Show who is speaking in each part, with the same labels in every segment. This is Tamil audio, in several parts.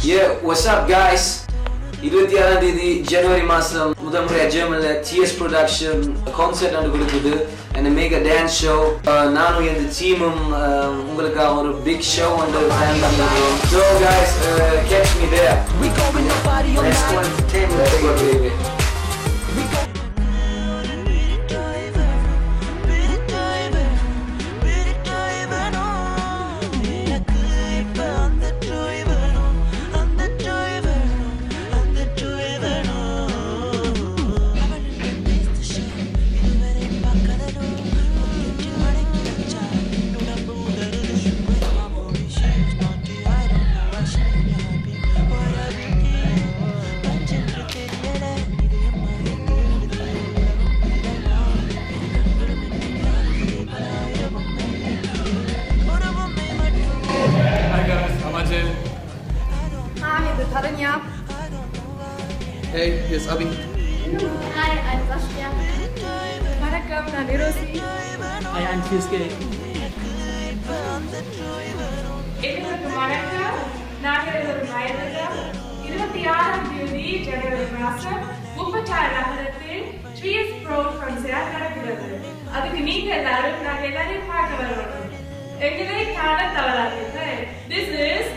Speaker 1: Yeah, what's up guys? இருபத்தி ஆறாம் தேதி ஜனவரி மாசம் முதல் முறையா ஜெர்மன்ல டிஎஸ் ப்ரொடக்ஷன் கான்சர்ட் ஒன்று கொடுக்குது and மேக் டான்ஸ் ஷோ நானும் எந்த டீமும் உங்களுக்காக ஒரு பிக் ஷோ வந்து பிளான் பண்ணிருக்கோம் so guys uh, catch me there
Speaker 2: We going to party all
Speaker 1: Let's go
Speaker 2: night.
Speaker 1: entertain Let's go baby
Speaker 2: We go.
Speaker 3: Hi guys, I'm Ajay.
Speaker 4: Hi, this is Taranya.
Speaker 3: Hey, here's Abhi.
Speaker 4: Hi, I'm Saskia. வணக்கம் நான் நிரோசி
Speaker 5: I am TSK.
Speaker 6: எல்லோருக்கும் வணக்கம் நாங்கள் எல்லோரும் வயதுகள் இருபத்தி ஆறாம் தேதி ஜனவரி மாசம் முப்பத்தாறு நகரத்தில் ட்ரீஸ் ப்ரோ கன்சர்ட் நடக்கிறது அதுக்கு நீங்க எல்லாரும் நாங்க எல்லாரையும் பார்க்க வரணும் எங்களை காண தவறாதீர்கள் திஸ் இஸ்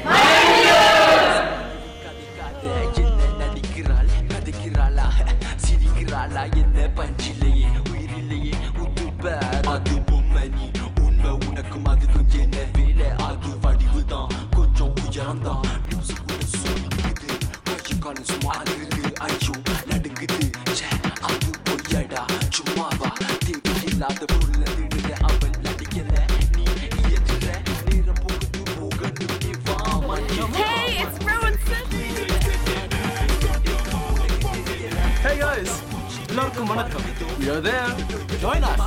Speaker 7: என்ன நடிக்கிறாள் கதைக்கிறாளா சிரிக்கிறாளா என்ன பஞ்சிலேயே உயிரிலேயே உத்துப்பார் அது உண்மணி உண்மை உனக்கும் அதுக்கும் என்ன வேலை அது வடிவுதான் கொஞ்சம் உயரம்தான் நியூஸ் கூட சொல்லிக்குது கொஞ்சம் காலம் சும்மா இருக்குது ஐயோ நடுக்குது ச்சே, அது பொய்யடா சும்மாவா தேவை இல்லாத பொருளை திருடுற அவள் நடிக்கல நீ இயற்றுற நேரம் போகுது போகணும் நீ வா மஞ்சள்
Speaker 4: Hey, it's Rowan
Speaker 3: Hey guys, எல்லாருக்கும் வணக்கம். We are there. Join us.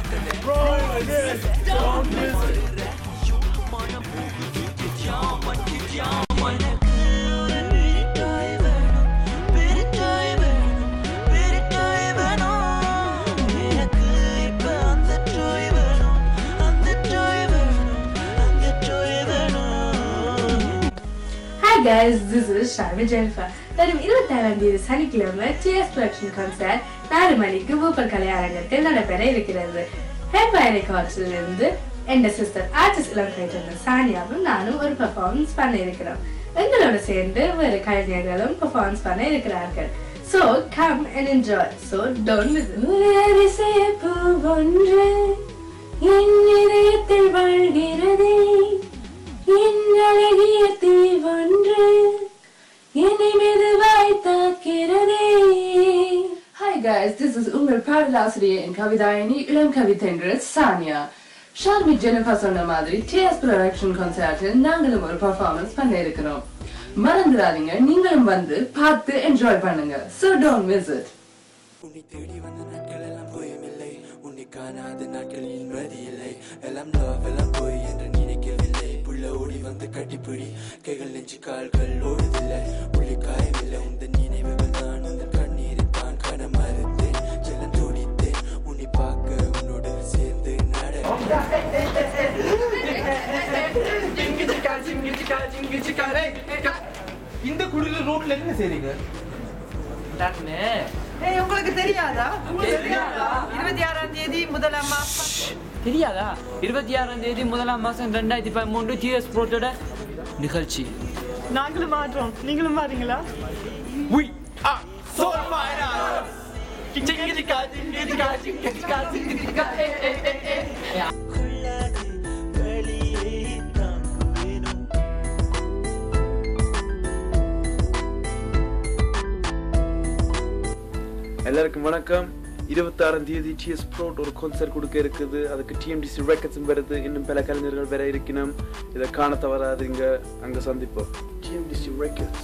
Speaker 6: Hi guys, this is Sharma Jennifer. வரும் இருபத்தாறாம் தேதி சனிக்கிழமை டிஎஸ் ப்ரொடக்ஷன் கான்சர்ட் நாலு மணிக்கு ஊப்பர் கலை அரங்கத்தில் நடைபெற இருக்கிறது ஹெட்பை ரெக்கார்ட்ஸில் இருந்து என் சிஸ்டர் ஆர்டிஸ்ட் இளம் கைட்டர் சானியாவும் நானும் ஒரு பெர்ஃபார்மன்ஸ் பண்ண இருக்கிறோம் எங்களோட சேர்ந்து வேறு கலைஞர்களும் பெர்ஃபார்மன்ஸ் பண்ண இருக்கிறார்கள் So come and enjoy. So don't miss it. அதிசயப்பூ ஒன்று என் இதயத்தில் வாழ்கிறதே என் அழகிய தீவொன்று என்னை மெதுவாய் தாக்கிறதே
Speaker 8: Hi guys, this is உங்கள் பாடலாசிரியர் கவிதாயினி இளம் கவிதென்றல் சானியா ஷார்மி ஜெனிஃபர் சொன்ன மாதிரி டிஎஸ் ப்ரொடக்ஷன் கான்சர்ட்டில் நாங்களும் ஒரு பர்ஃபார்மன்ஸ் பண்ண இருக்கிறோம் மறந்துடாதீங்க நீங்களும் வந்து பார்த்து என்ஜாய் பண்ணுங்க so don't miss it
Speaker 7: உன்னை தேடி வந்த நாட்கள் எல்லாம் போயமில்லை உன்னை காணாத நாட்களில் நிம்மதி இல்லை எல்லாம் லவ் எல்லாம் போய் என்று நினைக்கவில்லை புள்ள ஓடி வந்து கட்டிப்பிடி கைகள் நெஞ்சு கால்கள் ஓடுதில்லை புள்ளி காயமில்லை உந்த நினைவுகள் தான் உந்த கண்ணீரை தான் காண மறுத்தேன் ஜலம் துடித்தேன் உன்னை பார்க்க உன்னோடு சேர்ந்து நட
Speaker 3: இந்த குடில ரோட்ல என்ன செய்றீங்க
Speaker 4: ஏய் உங்களுக்கு தெரியாதா தெரியாதா இருபத்தி ஆறாம் தேதி முதலாம் மாசம்
Speaker 5: தெரியாதா இருபத்தி ஆறாம் தேதி முதலாம் மாசம் ரெண்டாயிரத்தி பதிமூன்று டிஎஸ் ப்ரோட்டோட நிகழ்ச்சி
Speaker 4: நாங்களும் மாற்றோம் நீங்களும் மாறீங்களா
Speaker 3: We are Soul Fighters. Jingitika, jingitika, jingitika, jingitika, eh, eh, eh, eh.
Speaker 9: எல்லாருக்கும் வணக்கம் இருபத்தாறாம் தேதி டிஎஸ் ப்ரோட் ஒரு கான்சர்ட் கொடுக்க இருக்குது அதுக்கு டிஎம்டிசி ரெக்கட்ஸும் வருது இன்னும் பல கலைஞர்கள் வேற இருக்கணும் இதை காண தவறாதீங்க அங்க சந்திப்போம் டிஎம்டிசி ரெக்கட்ஸ்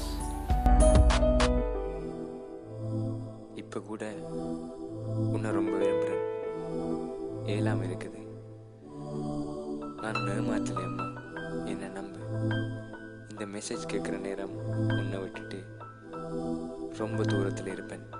Speaker 7: இப்ப கூட உன்னை ரொம்ப விரும்புறேன் ஏலாம் இருக்குது நான் ஏமாத்தல அம்மா என்ன நம்பு இந்த மெசேஜ் கேட்குற நேரம் உன்னை விட்டுட்டு ரொம்ப தூரத்தில் இருப்பேன்